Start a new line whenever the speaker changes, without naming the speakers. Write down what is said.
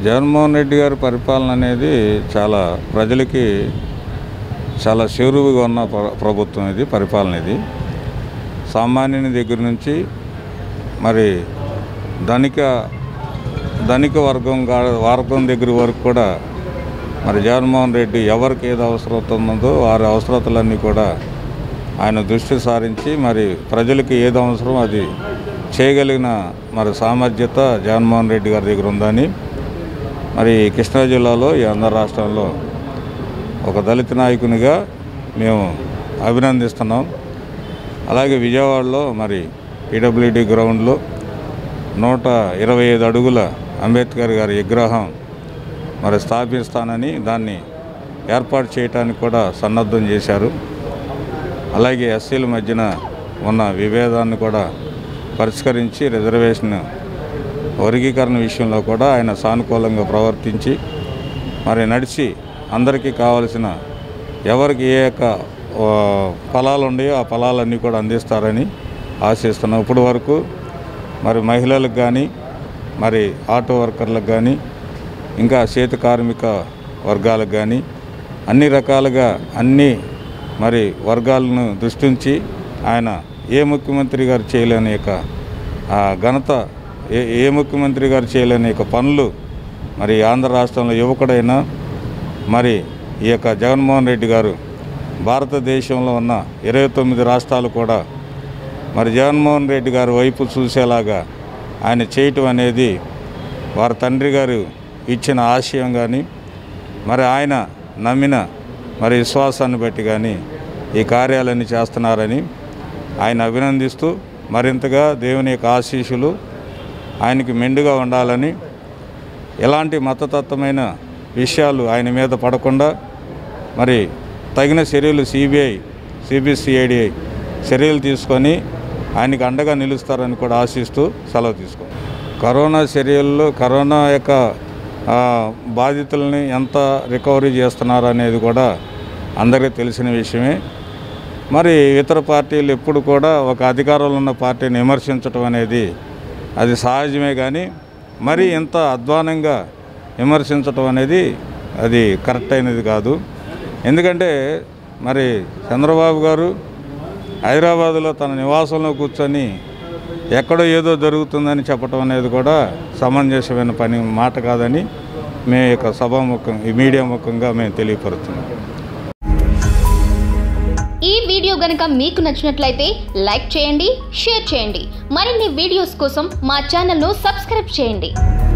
జగన్మోహన్ రెడ్డి గారి పరిపాలన అనేది చాలా ప్రజలకి చాలా చేరువుగా ఉన్న ప్ర- ప్రభుత్వం ఇది పరిపాలన ఇది సామాన్యుని దగ్గర నుంచి మరి ధనిక ధనిక వర్గం గా- వర్గం దగ్గర వరకు కూడా మరి జగన్మోహన్ రెడ్డి ఎవరికి ఏది అవసరం ఉందో వారి అవసరతలన్నీ కూడా ఆయన దృష్టి సారించి మరి ప్రజలకు ఏది అవసరం అది చేయగలిగిన మరి సామర్థ్యత జగన్మోహన్ రెడ్డి గారి దగ్గర ఉందని మరి కృష్ణా జిల్లాలో ఈ ఆంధ్ర రాష్ట్రంలో ఒక దళిత నాయకునిగా మేము అభినందిస్తున్నాం అలాగే విజయవాడలో మరి పీడబ్ల్యూడి గ్రౌండ్లో నూట ఇరవై ఐదు అడుగుల అంబేద్కర్ గారి విగ్రహం మరి స్థాపిస్తానని దాన్ని ఏర్పాటు చేయడానికి కూడా సన్నద్ధం చేశారు అలాగే ఎస్సీల మధ్యన ఉన్న విభేదాన్ని కూడా పరిష్కరించి రిజర్వేషన్ వర్గీకరణ విషయంలో కూడా ఆయన సానుకూలంగా ప్రవర్తించి మరి నడిచి అందరికీ కావలసిన ఎవరికి ఏ యొక్క ఆ, ఫలాలు ఉన్నాయో ఆ ఫలాలన్నీ కూడా అందిస్తారని ఆశిస్తున్నాం ఇప్పటి వరకు మరి మహిళలకు కానీ మరి ఆటో వర్కర్లకు కానీ ఇంకా చేతి కార్మిక వర్గాలకు కానీ అన్ని రకాలుగా అన్ని మరి వర్గాలను దృష్టించి ఆయన ఏ ముఖ్యమంత్రి గారు చేయలేని యొక్క ఆ ఘనత ఏ ఏ ముఖ్యమంత్రి గారు చేయలేని యొక్క పనులు మరి ఆంధ్ర రాష్ట్రంలో యువకుడైనా మరి ఈ యొక్క జగన్మోహన్ రెడ్డి గారు భారతదేశంలో ఉన్న ఇరవై తొమ్మిది రాష్ట్రాలు కూడా మరి జగన్మోహన్ రెడ్డి గారి వైపు చూసేలాగా ఆయన చేయటం అనేది వారి తండ్రి గారు ఇచ్చిన ఆశయం కానీ మరి ఆయన నమ్మిన మరి విశ్వాసాన్ని బట్టి కానీ ఈ కార్యాలన్నీ చేస్తున్నారని ఆయన అభినందిస్తూ మరింతగా దేవుని యొక్క ఆశీస్సులు ఆయనకి మెండుగా ఉండాలని ఎలాంటి మతతత్వమైన విషయాలు ఆయన మీద పడకుండా మరి తగిన చర్యలు సిబిఐ సిబిసిఐడి చర్యలు తీసుకొని ఆయనకి అండగా నిలుస్తారని కూడా ఆశిస్తూ సెలవు తీసుకో కరోనా చర్యల్లో కరోనా యొక్క ఆ, బాధితుల్ని ఎంత రికవరీ చేస్తున్నారు అనేది కూడా అందరికీ తెలిసిన విషయమే మరి ఇతర పార్టీలు ఎప్పుడు కూడా ఒక అధికారంలో ఉన్న పార్టీని విమర్శించడం అనేది అది సహజమే కానీ మరి ఇంత అధ్వానంగా విమర్శించడం అనేది అది కరెక్ట్ అయినది కాదు ఎందుకంటే మరి చంద్రబాబు గారు హైదరాబాదులో తన నివాసంలో కూర్చొని ఎక్కడో ఏదో జరుగుతుందని చెప్పడం అనేది కూడా సమంజసమైన పని మాట కాదని మేము యొక్క సభాముఖం ఈ మీడియా ముఖంగా మేము తెలియపరుస్తున్నాం
ఈ వీడియో గనక మీకు నచ్చినట్లయితే లైక్ చేయండి షేర్ చేయండి మరిన్ని వీడియోస్ కోసం మా ఛానల్ను సబ్స్క్రైబ్ చేయండి